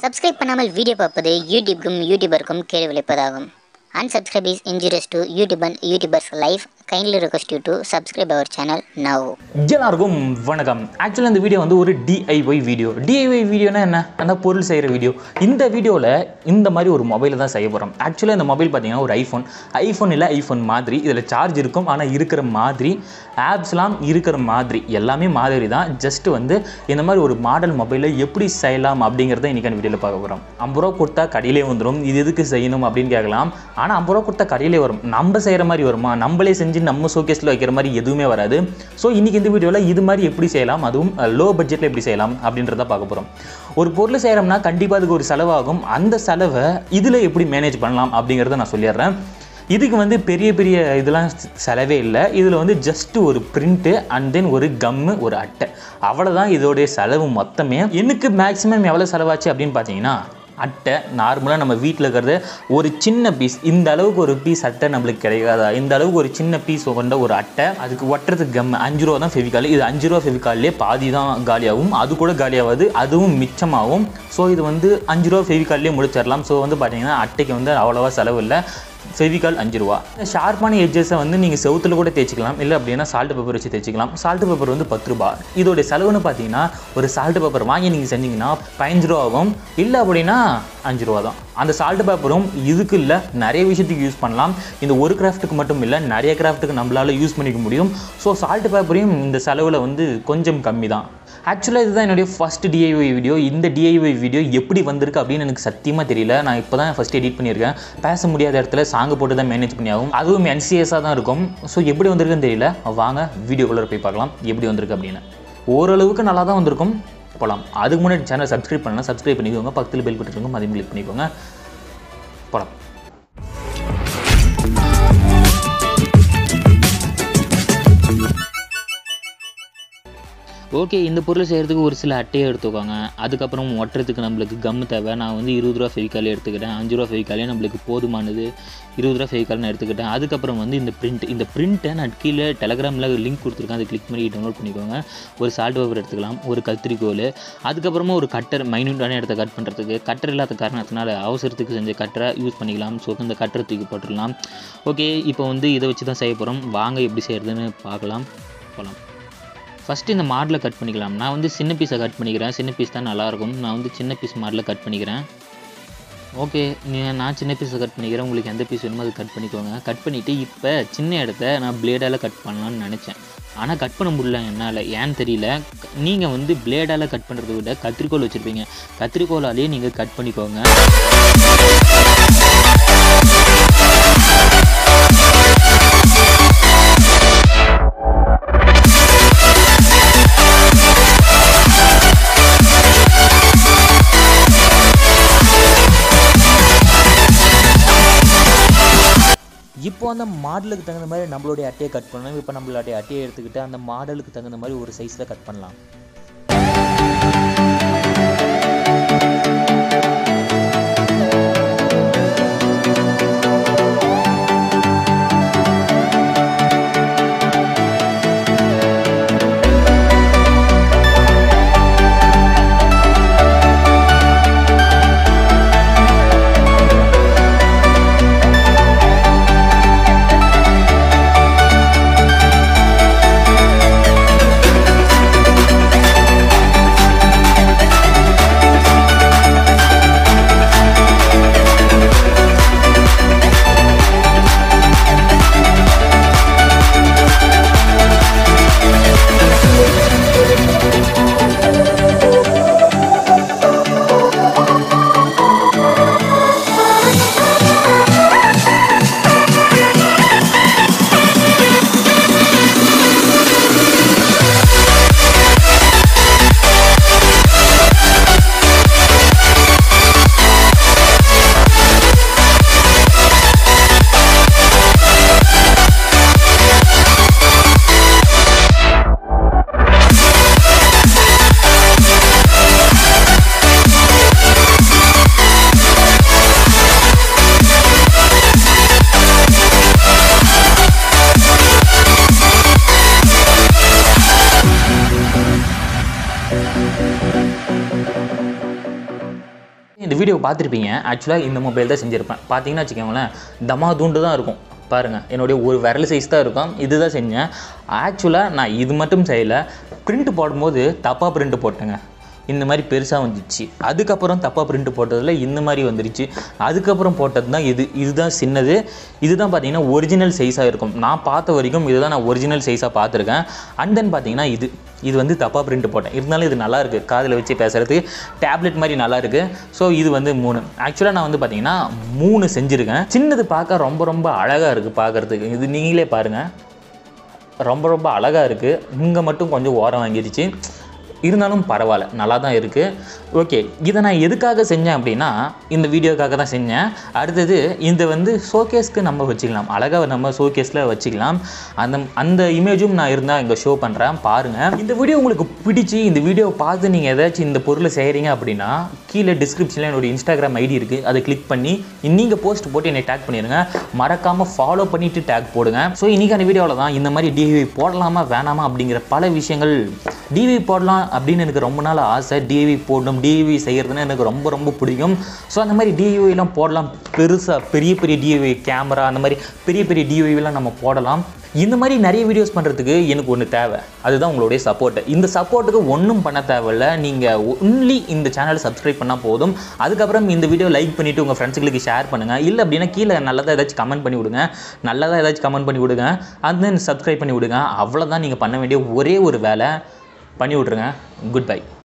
Subscribe பண்ணாமல் video பார்ப்பது யூடியூப்க்கும் யூடியூபருக்கும் கேடு விளைப்பதாகும் unsubscribe is injurious to YouTube and YouTubers' life. Kindly request you to subscribe our channel now. எல்லாருக்கும் வணக்கம் ஆக்சுவலாக இந்த வீடியோ வந்து ஒரு டிஐஒய் வீடியோ டிஐஒய் வீடியோனா என்ன அந்த பொருள் செய்கிற வீடியோ இந்த வீடியோவில் இந்த மாதிரி ஒரு மொபைலை தான் செய்ய போகிறோம் ஆக்சுவலாக இந்த மொபைல் பார்த்தீங்கன்னா ஒரு ஐஃபோன் ஐஃபோன் இல்லை ஐஃபோன் மாதிரி இதில் சார்ஜ் இருக்கும் ஆனால் இருக்கிற மாதிரி ஆப்ஸ்லாம் இருக்கிற மாதிரி எல்லாமே மாதிரி தான் ஜஸ்ட் வந்து இந்த மாதிரி ஒரு மாடல் மொபைலை எப்படி செய்யலாம் அப்படிங்கிறத இன்றைக்கான வீடியோவில் பார்க்க போகிறோம் ஐம்பது ரூபா கொடுத்தா கடையிலே வந்துடும் இது எதுக்கு செய்யணும் அப்படின்னு கேட்கலாம் ஆனால் ஐம்பது ரூபா கொடுத்தா கடையிலே வரும் நம்ம செய்கிற மாதிரி வருமா நம்மளே செஞ்சு நம்ம ஷோகேஸில் வைக்கிற மாதிரி எதுவுமே வராது ஸோ இன்றைக்கி இந்த வீடியோவில் இது மாதிரி எப்படி செய்யலாம் அதுவும் லோ பட்ஜெட்டில் எப்படி செய்யலாம் அப்படின்றத பார்க்க போகிறோம் ஒரு பொருள் செய்கிறோம்னா கண்டிப்பாக அதுக்கு ஒரு செலவாகும் அந்த செலவை இதில் எப்படி மேனேஜ் பண்ணலாம் அப்படிங்கிறத நான் சொல்லிடுறேன் இதுக்கு வந்து பெரிய பெரிய இதெல்லாம் செலவே இல்லை இதில் வந்து ஜஸ்ட் ஒரு பிரிண்ட்டு அண்ட் தென் ஒரு கம்மு ஒரு அட்டை அவ்வளோதான் இதோடைய செலவு மொத்தமே எனக்கு மேக்ஸிமம் எவ்வளோ செலவாச்சு அப்படின்னு பார்த்தீங்கன்னா அட்டை நார்மலாக நம்ம வீட்டில் இருக்கிறது ஒரு சின்ன பீஸ் இந்த அளவுக்கு ஒரு பீஸ் அட்டை நம்மளுக்கு கிடைக்காதா இந்த அளவுக்கு ஒரு சின்ன பீஸ் கொண்ட ஒரு அட்டை அதுக்கு ஒட்டுறதுக்கு கம் அஞ்சு ரூபா தான் ஃபெவிகால் இது அஞ்சு ரூபா ஃபெவிகால்லே பாதி தான் காலியாகும் அது கூட காலியாகாது அதுவும் மிச்சமாகும் ஸோ இது வந்து அஞ்சு ரூபா ஃபெவிகால்லே முடிச்சிடலாம் ஸோ வந்து பார்த்தீங்கன்னா அட்டைக்கு வந்து அவ்வளோவா செலவு இல்லை ஃபெவிகால் அஞ்சு ரூபா இந்த ஷார்ப்பான எட்ஜஸை வந்து நீங்கள் செவுத்தில் கூட தேய்ச்சிக்கலாம் இல்லை அப்படின்னா சால்ட் பேப்பர் வச்சு தேய்ச்சிக்கலாம் சால்ட் பேப்பர் வந்து பத்து ரூபா இதோடைய செலவுன்னு பார்த்தீங்கன்னா ஒரு சால்ட் பேப்பர் வாங்கி நீங்கள் செஞ்சீங்கன்னா பதினஞ்சு ரூபா ஆகும் இல்லை அப்படின்னா அஞ்சு ரூபா தான் அந்த சால்ட் பேப்பரும் இதுக்கு இல்லை நிறைய விஷயத்துக்கு யூஸ் பண்ணலாம் இந்த ஒரு கிராஃப்ட்டுக்கு மட்டும் இல்லை நிறைய கிராஃப்ட்டுக்கு நம்மளால் யூஸ் பண்ணிக்க முடியும் ஸோ சால்ட் பேப்பரையும் இந்த செலவில் வந்து கொஞ்சம் கம்மி தான் ஆக்சுவலாக இதுதான் என்னுடைய ஃபஸ்ட் டிஐஒய் வீடியோ இந்த டிஐஒய் வீடியோ எப்படி வந்திருக்கு அப்படின்னு எனக்கு சத்தியமாக தெரியல நான் இப்போ தான் ஃபஸ்ட் எடிட் பண்ணியிருக்கேன் பேச முடியாத இடத்துல சாங்கு போட்டு தான் மேனேஜ் பண்ணி ஆகும் அதுவும் என்சிஎஸாக தான் இருக்கும் ஸோ எப்படி வந்திருக்குன்னு தெரியல வாங்க வீடியோக்குள்ளே போய் பார்க்கலாம் எப்படி வந்திருக்கு அப்படின்னு ஓரளவுக்கு நல்லா தான் வந்திருக்கும் போகலாம் அதுக்கு முன்னாடி சேனல் சப்ஸ்கிரைப் பண்ணலாம் சப்ஸ்கிரைப் பண்ணிக்கோங்க பக்கத்தில் பெல் பட்டிருக்கோங்க அதையும் கிளிக் பண்ணிக்கோங்க போகலாம் ஓகே இந்த பொருள் செய்கிறதுக்கு ஒரு சில அட்டையை எடுத்துக்கோங்க அதுக்கப்புறம் ஒட்டுறதுக்கு நம்மளுக்கு கம் தேவை நான் வந்து இருபது ரூபா ஃபெவிக்காலே எடுத்துக்கிட்டேன் அஞ்சு ரூபா ஃபெவிக்காலே நம்மளுக்கு போதுமானது இருபது ரூபா ஃபெவிக்கால் நான் எடுத்துக்கிட்டேன் அதுக்கப்புறம் வந்து இந்த பிரிண்ட் இந்த பிரிண்ட்டை நான் கீழே டெலகிராமில் லிங்க் கொடுத்துருக்கேன் அதை கிளிக் பண்ணி டவுன்லோட் பண்ணிக்கோங்க ஒரு சால்ட் பேப்பர் எடுத்துக்கலாம் ஒரு கத்திரிக்கோல் அதுக்கப்புறமா ஒரு கட்டர் மைனூட்டான இடத்த கட் பண்ணுறதுக்கு கட்டர் இல்லாத காரணத்தினால அவசரத்துக்கு செஞ்ச கட்டரை யூஸ் பண்ணிக்கலாம் ஸோ இந்த கட்டரை தூக்கி போட்டுடலாம் ஓகே இப்போ வந்து இதை வச்சு தான் செய்ய போகிறோம் வாங்க எப்படி செய்கிறதுன்னு பார்க்கலாம் போகலாம் ஃபஸ்ட்டு இந்த மாடலை கட் பண்ணிக்கலாம் நான் வந்து சின்ன பீஸை கட் பண்ணிக்கிறேன் சின்ன பீஸ் தான் நல்லாயிருக்கும் நான் வந்து சின்ன பீஸ் மாடலில் கட் பண்ணிக்கிறேன் ஓகே நீ நான் சின்ன பீஸை கட் பண்ணிக்கிறேன் உங்களுக்கு எந்த பீஸ் வேணுமோ அது கட் பண்ணிக்கோங்க கட் பண்ணிவிட்டு இப்போ சின்ன இடத்த நான் பிளேடால் கட் பண்ணலான்னு நினச்சேன் ஆனால் கட் பண்ண முடியல என்னால் ஏன்னு தெரியல நீங்கள் வந்து பிளேடால் கட் பண்ணுறத விட கத்திரிக்கோல் வச்சுருப்பீங்க கத்திரிக்கோலாலேயே நீங்கள் கட் பண்ணிக்கோங்க இப்போ அந்த மாடலுக்கு தகுந்த மாதிரி நம்மளுடைய அட்டையை கட் பண்ணணும் இப்போ நம்மளுடைய அட்டையை எடுத்துக்கிட்டு அந்த மாடலுக்கு தகுந்த மாதிரி ஒரு சைஸில் கட் பண்ணலாம் இந்த வீடியோ பார்த்துருப்பீங்க ஆக்சுவலாக இந்த மொபைல் தான் செஞ்சுருப்பேன் பார்த்தீங்கன்னா வச்சுக்கோங்களேன் தமா தூண்டு தான் இருக்கும் பாருங்கள் என்னுடைய ஒரு விரல் சைஸ் தான் இருக்கும் இதுதான் செஞ்சேன் ஆக்சுவலாக நான் இது மட்டும் செய்யலை பிரிண்ட் போடும்போது தப்பாக பிரிண்ட் போட்டேங்க இந்த மாதிரி பெருசாக வந்துச்சு அதுக்கப்புறம் தப்பாக பிரிண்ட் போட்டதில் இந்த மாதிரி வந்துருச்சு அதுக்கப்புறம் போட்டது தான் இது இதுதான் சின்னது இதுதான் பார்த்தீங்கன்னா ஒரிஜினல் சைஸாக இருக்கும் நான் பார்த்த வரைக்கும் இதுதான் நான் ஒரிஜினல் சைஸாக பார்த்துருக்கேன் அண்ட் தென் பார்த்தீங்கன்னா இது இது வந்து தப்பாக பிரிண்ட் போட்டேன் இருந்தாலும் இது நல்லா இருக்குது காதில் வச்சு பேசுகிறதுக்கு டேப்லெட் மாதிரி நல்லா இருக்குது ஸோ இது வந்து மூணு ஆக்சுவலாக நான் வந்து பார்த்தீங்கன்னா மூணு செஞ்சுருக்கேன் சின்னது பார்க்க ரொம்ப ரொம்ப அழகாக இருக்குது பார்க்குறதுக்கு இது நீங்களே பாருங்கள் ரொம்ப ரொம்ப அழகாக இருக்குது இங்கே மட்டும் கொஞ்சம் ஓரம் வாங்கிடுச்சு இருந்தாலும் பரவாயில்ல நல்லா தான் இருக்குது ஓகே இதை நான் எதுக்காக செஞ்சேன் அப்படின்னா இந்த வீடியோக்காக தான் செஞ்சேன் அடுத்தது இந்த வந்து ஷோகேஸ்க்கு நம்ம வச்சுக்கலாம் அழகாக நம்ம ஷோகேஸில் வச்சுக்கலாம் அந்த அந்த இமேஜும் நான் இருந்தால் இங்கே ஷோ பண்ணுறேன் பாருங்கள் இந்த வீடியோ உங்களுக்கு பிடிச்சி இந்த வீடியோ பார்த்து நீங்கள் ஏதாச்சும் இந்த பொருளை செய்கிறீங்க அப்படின்னா கீழே டிஸ்கிரிப்ஷனில் என்னோட இன்ஸ்டாகிராம் ஐடி இருக்குது அதை கிளிக் பண்ணி நீங்கள் போஸ்ட் போட்டு என்னை டேக் பண்ணிடுங்க மறக்காமல் ஃபாலோ பண்ணிவிட்டு டேக் போடுங்க ஸோ இன்றைக்கான வீடியோவில் தான் இந்த மாதிரி டிவி போடலாமா வேணாமா அப்படிங்கிற பல விஷயங்கள் டிவி போடலாம் அப்படின்னு எனக்கு ரொம்ப நாள் ஆசை டிவி போடணும் டிவி செய்கிறதுன்னு எனக்கு ரொம்ப ரொம்ப பிடிக்கும் ஸோ அந்த மாதிரி டிவிலாம் போடலாம் பெருசாக பெரிய பெரிய டிவி கேமரா அந்த மாதிரி பெரிய பெரிய டிவிலாம் நம்ம போடலாம் இந்த மாதிரி நிறைய வீடியோஸ் பண்ணுறதுக்கு எனக்கு ஒன்று தேவை அதுதான் உங்களுடைய சப்போர்ட் இந்த சப்போர்ட்டுக்கு ஒன்றும் பண்ண தேவையில்ல நீங்கள் ஒன்லி இந்த சேனலை சப்ஸ்கிரைப் பண்ணால் போதும் அதுக்கப்புறம் இந்த வீடியோ லைக் பண்ணிவிட்டு உங்கள் ஃப்ரெண்ட்ஸுங்களுக்கு ஷேர் பண்ணுங்கள் இல்லை அப்படின்னா கீழே நல்லதாக ஏதாச்சும் கமெண்ட் பண்ணி விடுங்க நல்லதாக ஏதாச்சும் கமெண்ட் பண்ணி விடுங்க and then சப்ஸ்கிரைப் பண்ணி விடுங்க அவ்வளோதான் நீங்கள் பண்ண வேண்டிய ஒரே ஒரு வேலை பண்ணி விட்ருங்க குட் பை